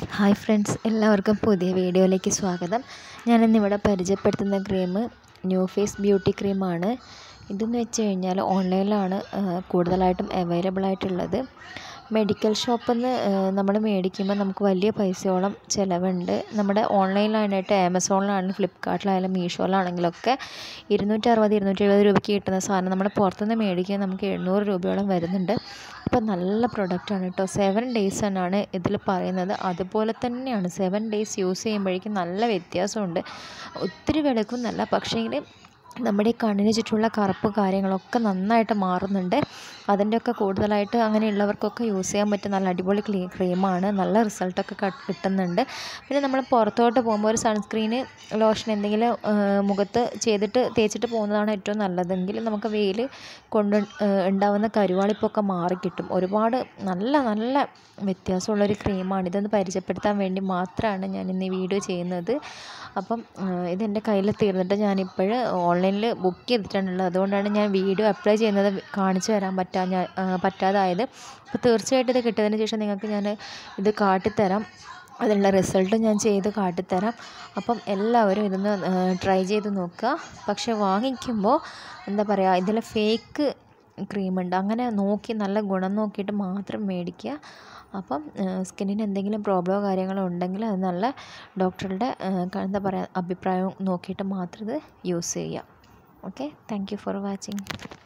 hi friends എല്ലാവർക്കും പുതിയ വീഡിയോയിലേക്ക് സ്വാഗതം ഞാനിന്നിവിടെ പരിചയപ്പെടുത്തുന്ന ക്രീം ന്യൂ ഫേസ് ബ്യൂട്ടി ക്രീമാണ് ഇതെന്ന് വെച്ച് കഴിഞ്ഞാൽ ഓൺലൈനിലാണ് കൂടുതലായിട്ടും അവൈലബിൾ ആയിട്ടുള്ളത് മെഡിക്കൽ ഷോപ്പിൽ നിന്ന് നമ്മൾ മേടിക്കുമ്പോൾ നമുക്ക് വലിയ പൈസയോളം ചിലവുണ്ട് നമ്മുടെ ഓൺലൈനിലായിട്ട് ആമസോണിലാണെങ്കിലും ഫ്ലിപ്കാർട്ടിലായാലും മീഷോയിലാണെങ്കിലൊക്കെ ഇരുന്നൂറ്റി അറുപത് ഇരുന്നൂറ്റി എഴുപത് രൂപയ്ക്ക് കിട്ടുന്ന സാധനം നമ്മൾ പുറത്തുനിന്ന് മേടിക്കാൻ നമുക്ക് എണ്ണൂറ് രൂപയോളം വരുന്നുണ്ട് അപ്പോൾ നല്ല പ്രൊഡക്റ്റാണ് കേട്ടോ സെവൻ ഡേയ്സ് എന്നാണ് ഇതിൽ പറയുന്നത് അതുപോലെ തന്നെയാണ് സെവൻ ഡേയ്സ് യൂസ് ചെയ്യുമ്പോഴേക്കും നല്ല വ്യത്യാസമുണ്ട് ഒത്തിരി വെളുക്കുന്നല്ല പക്ഷേങ്കിൽ നമ്മുടെ ഈ കണ്ണിന് ചുറ്റുമുള്ള കറുപ്പ് കാര്യങ്ങളൊക്കെ നന്നായിട്ട് മാറുന്നുണ്ട് അതിൻ്റെയൊക്കെ കൂടുതലായിട്ട് അങ്ങനെയുള്ളവർക്കൊക്കെ യൂസ് ചെയ്യാൻ പറ്റിയ നല്ല അടിപൊളി ക്ലീ ക്രീമാണ് നല്ല റിസൾട്ടൊക്കെ കിട്ടുന്നുണ്ട് പിന്നെ നമ്മൾ പുറത്തോട്ട് പോകുമ്പോൾ ഒരു സൺസ്ക്രീന് ലോഷൻ എന്തെങ്കിലും മുഖത്ത് ചെയ്തിട്ട് തേച്ചിട്ട് പോകുന്നതാണ് ഏറ്റവും നല്ലതെങ്കിൽ നമുക്ക് വെയിൽ കൊണ്ട് ഉണ്ടാവുന്ന കരുവാളിപ്പൊക്കെ മാറിക്കിട്ടും ഒരുപാട് നല്ല നല്ല വ്യത്യാസമുള്ളൊരു ക്രീമാണ് ഇതൊന്ന് പരിചയപ്പെടുത്താൻ വേണ്ടി മാത്രമാണ് ഞാൻ ഇന്ന് ഈ വീഡിയോ ചെയ്യുന്നത് അപ്പം ഇതെൻ്റെ കയ്യിൽ തീർന്നിട്ട് ഞാനിപ്പോൾ ഓൺലൈനിൽ ബുക്ക് ചെയ്തിട്ടാണുള്ളത് അതുകൊണ്ടാണ് ഞാൻ വീഡിയോ അപ്ലൈ ചെയ്യുന്നത് കാണിച്ചു തരാൻ പറ്റാ പറ്റാതായത് അപ്പോൾ തീർച്ചയായിട്ടും ഇത് കിട്ടിയതിന് ശേഷം നിങ്ങൾക്ക് ഞാൻ ഇത് കാട്ടിത്തരാം അതിനുള്ള റിസൾട്ട് ഞാൻ ചെയ്ത് കാട്ടിത്തരാം അപ്പം എല്ലാവരും ഇതൊന്ന് ട്രൈ ചെയ്ത് നോക്കുക പക്ഷേ വാങ്ങിക്കുമ്പോൾ എന്താ പറയുക ഇതിൽ ഫേക്ക് ക്രീമുണ്ട് അങ്ങനെ നോക്കി നല്ല ഗുണം നോക്കിയിട്ട് മാത്രം മേടിക്കുക അപ്പം സ്കിന്നിന് എന്തെങ്കിലും പ്രോബ്ലമോ കാര്യങ്ങളോ ഉണ്ടെങ്കിൽ അത് നല്ല ഡോക്ടറുടെ എന്താ പറയുക അഭിപ്രായം നോക്കിയിട്ട് മാത്രം ഇത് യൂസ് ചെയ്യുക okay thank you for watching